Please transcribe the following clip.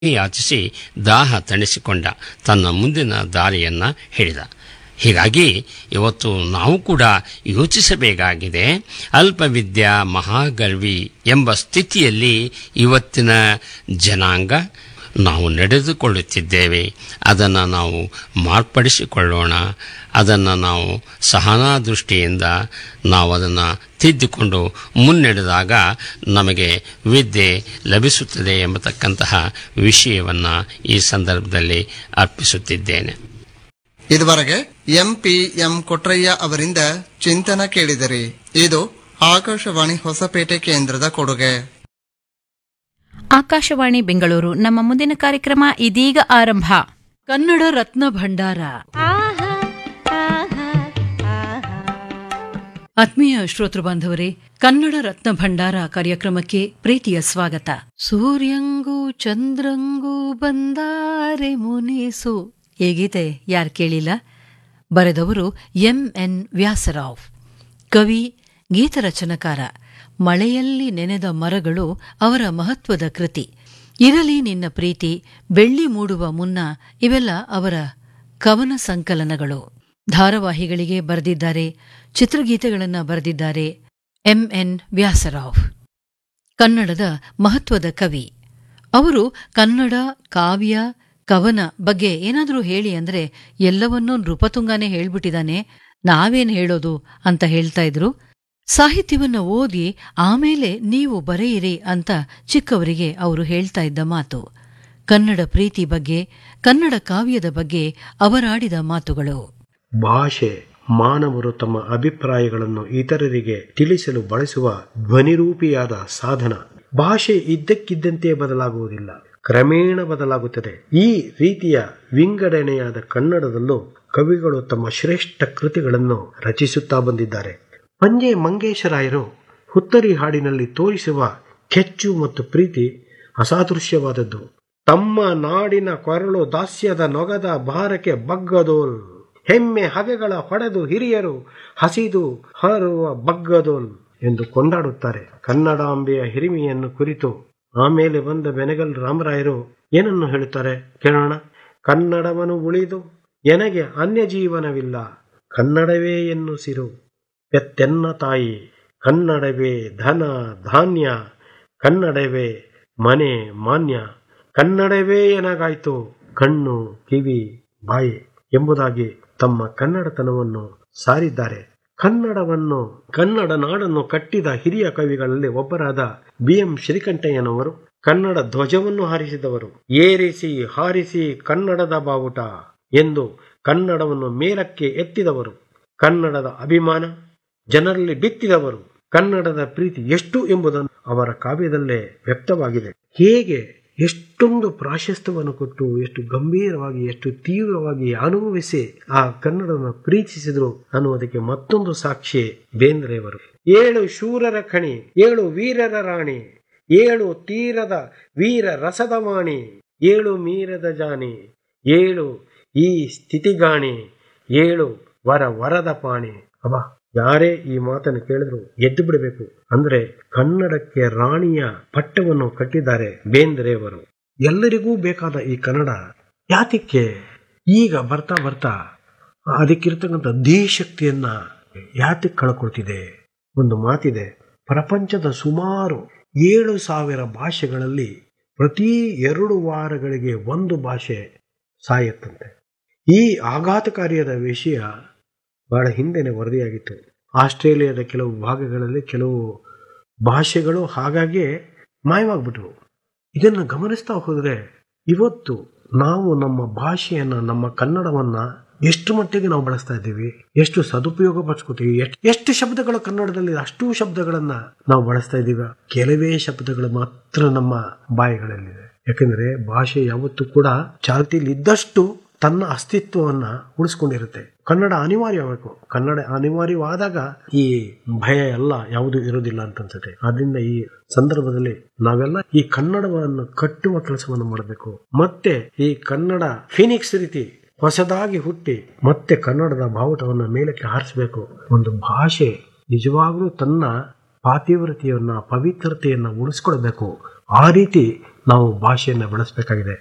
ಯಾಚಿಸಿ ದಾಹ ತಣಿಸಿಕೊಂಡ ತನ್ನ ಮುಂದಿನ ದಾರಿಯನ್ನ ಹಿಡಿದ ಹೀಗಾಗಿ ಇವತ್ತು ನಾವು ಕೂಡ ಯೋಚಿಸಬೇಕಾಗಿದೆ ಅಲ್ಪವಿದ್ಯಾ ಮಹಾಗರ್ವಿ ಎಂಬ ಸ್ಥಿತಿಯಲ್ಲಿ ಇವತ್ತಿನ ಜನಾಂಗ ನಾವು ನಡೆದುಕೊಳ್ಳುತ್ತಿದ್ದೇವೆ ಅದನ್ನು ನಾವು ಮಾರ್ಪಡಿಸಿಕೊಳ್ಳೋಣ ಅದನ್ನು ನಾವು ಸಹನಾ ದೃಷ್ಟಿಯಿಂದ ನಾವು ಅದನ್ನು ತಿದ್ದಿಕೊಂಡು ಮುನ್ನಡೆದಾಗ ನಮಗೆ ವಿದ್ಯೆ ಲಭಿಸುತ್ತದೆ ಎಂಬತಕ್ಕಂತಹ ವಿಷಯವನ್ನು ಈ ಸಂದರ್ಭದಲ್ಲಿ ಅರ್ಪಿಸುತ್ತಿದ್ದೇನೆ ಇದುವರೆಗೆ ಎಂಪಿ ಎಂ ಕೊಟ್ರಯ್ಯ ಅವರಿಂದ ಚಿಂತನ ಕೇಳಿದಿರಿ ಇದು ಆಕಾಶವಾಣಿ ಹೊಸಪೇಟೆ ಕೇಂದ್ರದ ಕೊಡುಗೆ ಆಕಾಶವಾಣಿ ಬೆಂಗಳೂರು ನಮ್ಮ ಮುಂದಿನ ಕಾರ್ಯಕ್ರಮ ಇದೀಗ ಆರಂಭ ಕನ್ನಡ ರತ್ನ ಭಂಡಾರ ಆತ್ಮೀಯ ಶ್ರೋತೃ ಬಾಂಧವರೇ ಕನ್ನಡ ರತ್ನ ಭಂಡಾರ ಕಾರ್ಯಕ್ರಮಕ್ಕೆ ಪ್ರೀತಿಯ ಸ್ವಾಗತ ಸೂರ್ಯಂಗೂ ಚಂದ್ರಂಗೂ ಬಂದಾರೆ ಮುನಿಸು ಈ ಗೀತೆ ಯಾರು ಕೇಳಿಲ್ಲ ಬರೆದವರು ಎಂ ಎನ್ ವ್ಯಾಸರಾವ್ ಕವಿ ಗೀತರಚನಕಾರ ಮಳೆಯಲ್ಲಿ ನೆನೆದ ಮರಗಳು ಅವರ ಮಹತ್ವದ ಕೃತಿ ಇರಲಿ ನಿನ್ನ ಪ್ರೀತಿ ಬೆಳ್ಳಿ ಮೂಡುವ ಮುನ್ನ ಇವೆಲ್ಲ ಅವರ ಕವನ ಸಂಕಲನಗಳು ಧಾರಾವಾಹಿಗಳಿಗೆ ಬರೆದಿದ್ದಾರೆ ಚಿತ್ರಗೀತೆಗಳನ್ನು ಬರೆದಿದ್ದಾರೆ ಎಂಎನ್ ವ್ಯಾಸರಾವ್ ಕನ್ನಡದ ಮಹತ್ವದ ಕವಿ ಅವರು ಕನ್ನಡ ಕಾವ್ಯ ಕವನ ಬಗ್ಗೆ ಏನಾದರೂ ಹೇಳಿ ಅಂದ್ರೆ ಎಲ್ಲವನ್ನೂ ನೃಪತುಂಗಾನೇ ಹೇಳ್ಬಿಟ್ಟಿದ್ದಾನೆ ನಾವೇನ್ ಹೇಳೋದು ಅಂತ ಹೇಳ್ತಾ ಇದ್ರು ಸಾಹಿತ್ಯವನ್ನ ಓದಿ ಆಮೇಲೆ ನೀವು ಬರೆಯಿರಿ ಅಂತ ಚಿಕ್ಕವರಿಗೆ ಅವರು ಹೇಳ್ತಾ ಇದ್ದ ಮಾತು ಕನ್ನಡ ಪ್ರೀತಿ ಬಗ್ಗೆ ಕನ್ನಡ ಕಾವ್ಯದ ಬಗ್ಗೆ ಅವರಾಡಿದ ಮಾತುಗಳು ಭಾಷೆ ಮಾನವರು ತಮ್ಮ ಅಭಿಪ್ರಾಯಗಳನ್ನು ಇತರರಿಗೆ ತಿಳಿಸಲು ಬಳಸುವ ಧ್ವನಿರೂಪಿಯಾದ ಸಾಧನ ಭಾಷೆ ಇದ್ದಕ್ಕಿದ್ದಂತೆ ಬದಲಾಗುವುದಿಲ್ಲ ಕ್ರಮೇಣ ಬದಲಾಗುತ್ತದೆ ಈ ರೀತಿಯ ವಿಂಗಡಣೆಯಾದ ಕನ್ನಡದಲ್ಲೂ ಕವಿಗಳು ತಮ್ಮ ಶ್ರೇಷ್ಠ ಕೃತಿಗಳನ್ನು ರಚಿಸುತ್ತಾ ಬಂದಿದ್ದಾರೆ ಪಂಜೆ ಮಂಗೇಶರಾಯರು ಹುತ್ತರಿ ಹಾಡಿನಲ್ಲಿ ತೋರಿಸುವ ಕೆಚ್ಚು ಮತ್ತು ಪ್ರೀತಿ ಅಸಾದೃಶ್ಯವಾದದ್ದು ತಮ್ಮ ನಾಡಿನ ಕೊರಳು ದಾಸ್ಯದ ನೊಗದ ಭಾರಕ್ಕೆ ಬಗ್ಗದೋಲ್ ಹೆಮ್ಮೆ ಹಗೆಗಳ ಹೊಡೆದು ಹಿರಿಯರು ಹಸಿದು ಹಾರುವ ಬಗ್ಗದೋಲ್ ಎಂದು ಕೊಂಡಾಡುತ್ತಾರೆ ಕನ್ನಡಾಂಬೆಯ ಹಿರಿಮೆಯನ್ನು ಕುರಿತು ಆಮೇಲೆ ಬಂದ ಬೆನಗಲ್ ರಾಮರಾಯರು ಏನನ್ನು ಹೇಳುತ್ತಾರೆ ಕೇಳೋಣ ಕನ್ನಡವನು ಉಳಿದು ಎನಗೆ ಅನ್ಯ ಜೀವನವಿಲ್ಲ ಕನ್ನಡವೇ ಎನ್ನುಸಿರು ಪೆತ್ತೆನ್ನ ತಾಯಿ ಕನ್ನಡವೇ ಧನ ಧಾನ್ಯ ಕನ್ನಡವೇ ಮನೆ ಮಾನ್ಯ ಕನ್ನಡವೇ ಏನಾಗಾಯ್ತು ಕಣ್ಣು ಕಿವಿ ಬಾಯಿ ಎಂಬುದಾಗಿ ತಮ್ಮ ಕನ್ನಡತನವನ್ನು ಸಾರಿದ್ದಾರೆ ಕನ್ನಡವನ್ನು ಕನ್ನಡ ನಾಡನ್ನು ಕಟ್ಟಿದ ಹಿರಿಯ ಕವಿಗಳಲ್ಲಿ ಒಬ್ಬರಾದ ಬಿ ಎಂ ಶ್ರೀಕಂಠಯ್ಯನವರು ಕನ್ನಡ ಧ್ವಜವನ್ನು ಹಾರಿಸಿದವರು ಏರಿಸಿ ಹಾರಿಸಿ ಕನ್ನಡದ ಬಾವುಟ ಎಂದು ಕನ್ನಡವನ್ನು ಮೇಲಕ್ಕೆ ಎತ್ತಿದವರು ಕನ್ನಡದ ಅಭಿಮಾನ ಜನರಲ್ಲಿ ಬಿತ್ತಿದವರು ಕನ್ನಡದ ಪ್ರೀತಿ ಎಷ್ಟು ಎಂಬುದನ್ನು ಅವರ ಕಾವ್ಯದಲ್ಲೇ ವ್ಯಕ್ತವಾಗಿದೆ ಹೇಗೆ ಎಷ್ಟೊಂದು ಪ್ರಾಶಸ್ತ್ಯವನ್ನು ಕೊಟ್ಟು ಎಷ್ಟು ಗಂಭೀರವಾಗಿ ಎಷ್ಟು ತೀವ್ರವಾಗಿ ಅನುಭವಿಸಿ ಆ ಕನ್ನಡವನ್ನು ಪ್ರೀತಿಸಿದರು ಅನ್ನುವುದಕ್ಕೆ ಮತ್ತೊಂದು ಸಾಕ್ಷಿ ಬೇಂದ್ರೆಯವರು ಏಳು ಶೂರರ ಖಣಿ ಏಳು ವೀರರ ರಾಣಿ ಏಳು ತೀರದ ವೀರ ರಸದ ವಾಣಿ ಏಳು ಮೀರದ ಜಾನಿ ಏಳು ಈ ಸ್ಥಿತಿಗಾಣಿ ಏಳು ವರ ವರದ ಪಾಣಿ ಅಬ್ಬ ಯಾರೇ ಈ ಮಾತನ್ನು ಕೇಳಿದ್ರು ಎದ್ದು ಬಿಡಬೇಕು ಅಂದ್ರೆ ಕನ್ನಡಕ್ಕೆ ರಾಣಿಯ ಪಟ್ಟವನ್ನು ಕಟ್ಟಿದ್ದಾರೆ ಬೇಂದ್ರೆಯವರು ಎಲ್ಲರಿಗೂ ಬೇಕಾದ ಈ ಕನ್ನಡ ಯಾತಕ್ಕೆ ಈಗ ಬರ್ತಾ ಬರ್ತಾ ಅದಕ್ಕಿರ್ತಕ್ಕಂಥ ದೇಶಕ್ತಿಯನ್ನ ಯಾತಕ್ಕೆ ಕಳ್ಕೊಳ್ತಿದೆ ಒಂದು ಮಾತಿದೆ ಪ್ರಪಂಚದ ಸುಮಾರು ಏಳು ಸಾವಿರ ಭಾಷೆಗಳಲ್ಲಿ ಪ್ರತಿ ಎರಡು ವಾರಗಳಿಗೆ ಒಂದು ಭಾಷೆ ಸಾಯತ್ತಂತೆ ಈ ಆಘಾತಕಾರಿಯಾದ ವಿಷಯ ಬಹಳ ಹಿಂದೆನೆ ವರದಿಯಾಗಿತ್ತು ಆಸ್ಟ್ರೇಲಿಯಾದ ಕೆಲವು ಭಾಗಗಳಲ್ಲಿ ಕೆಲವು ಭಾಷೆಗಳು ಹಾಗಾಗಿ ಮಾಯವಾಗ್ಬಿಟ್ವು ಇದನ್ನು ಗಮನಿಸ್ತಾ ಹೋದರೆ ಇವತ್ತು ನಾವು ನಮ್ಮ ಭಾಷೆಯನ್ನ ನಮ್ಮ ಕನ್ನಡವನ್ನ ಎಷ್ಟು ಮಟ್ಟಿಗೆ ನಾವು ಬಳಸ್ತಾ ಇದ್ದೀವಿ ಎಷ್ಟು ಸದುಪಯೋಗ ಪಡಿಸ್ಕೋತೀವಿ ಎಷ್ಟು ಎಷ್ಟು ಶಬ್ದಗಳು ಕನ್ನಡದಲ್ಲಿ ಅಷ್ಟು ಶಬ್ದಗಳನ್ನ ನಾವು ಬಳಸ್ತಾ ಇದ್ದೀವಿ ಕೆಲವೇ ಶಬ್ದಗಳು ಮಾತ್ರ ನಮ್ಮ ಬಾಯಿಗಳಲ್ಲಿದೆ ಯಾಕಂದ್ರೆ ಭಾಷೆ ಯಾವತ್ತೂ ಕೂಡ ಚಾಲ್ತಿಯಲ್ಲಿ ಇದ್ದಷ್ಟು ತನ್ನ ಅಸ್ತಿತ್ವವನ್ನ ಉಳಿಸ್ಕೊಂಡಿರುತ್ತೆ ಕನ್ನಡ ಅನಿವಾರ್ಯಬೇಕು ಕನ್ನಡ ಅನಿವಾರ್ಯವಾದಾಗ ಈ ಭಯ ಎಲ್ಲ ಯಾವುದು ಇರೋದಿಲ್ಲ ಅಂತ ಅನ್ಸುತ್ತೆ ಆದ್ರಿಂದ ಈ ಸಂದರ್ಭದಲ್ಲಿ ನಾವೆಲ್ಲ ಈ ಕನ್ನಡವನ್ನು ಕಟ್ಟುವ ಕೆಲಸವನ್ನು ಮಾಡಬೇಕು ಮತ್ತೆ ಈ ಕನ್ನಡ ಫಿನಿಕ್ಸ್ ರೀತಿ ಹೊಸದಾಗಿ ಹುಟ್ಟಿ ಮತ್ತೆ ಕನ್ನಡದ ಬಾವುಟವನ್ನು ಮೇಲಕ್ಕೆ ಹಾರಿಸಬೇಕು ಒಂದು ಭಾಷೆ ನಿಜವಾಗ್ಲೂ ತನ್ನ ಪಾತಿವ್ರತೆಯನ್ನ ಪವಿತ್ರತೆಯನ್ನ ಉಳಿಸ್ಕೊಳ್ಬೇಕು ಆ ರೀತಿ ನಾವು ಭಾಷೆಯನ್ನು ಬೆಳೆಸಬೇಕಾಗಿದೆ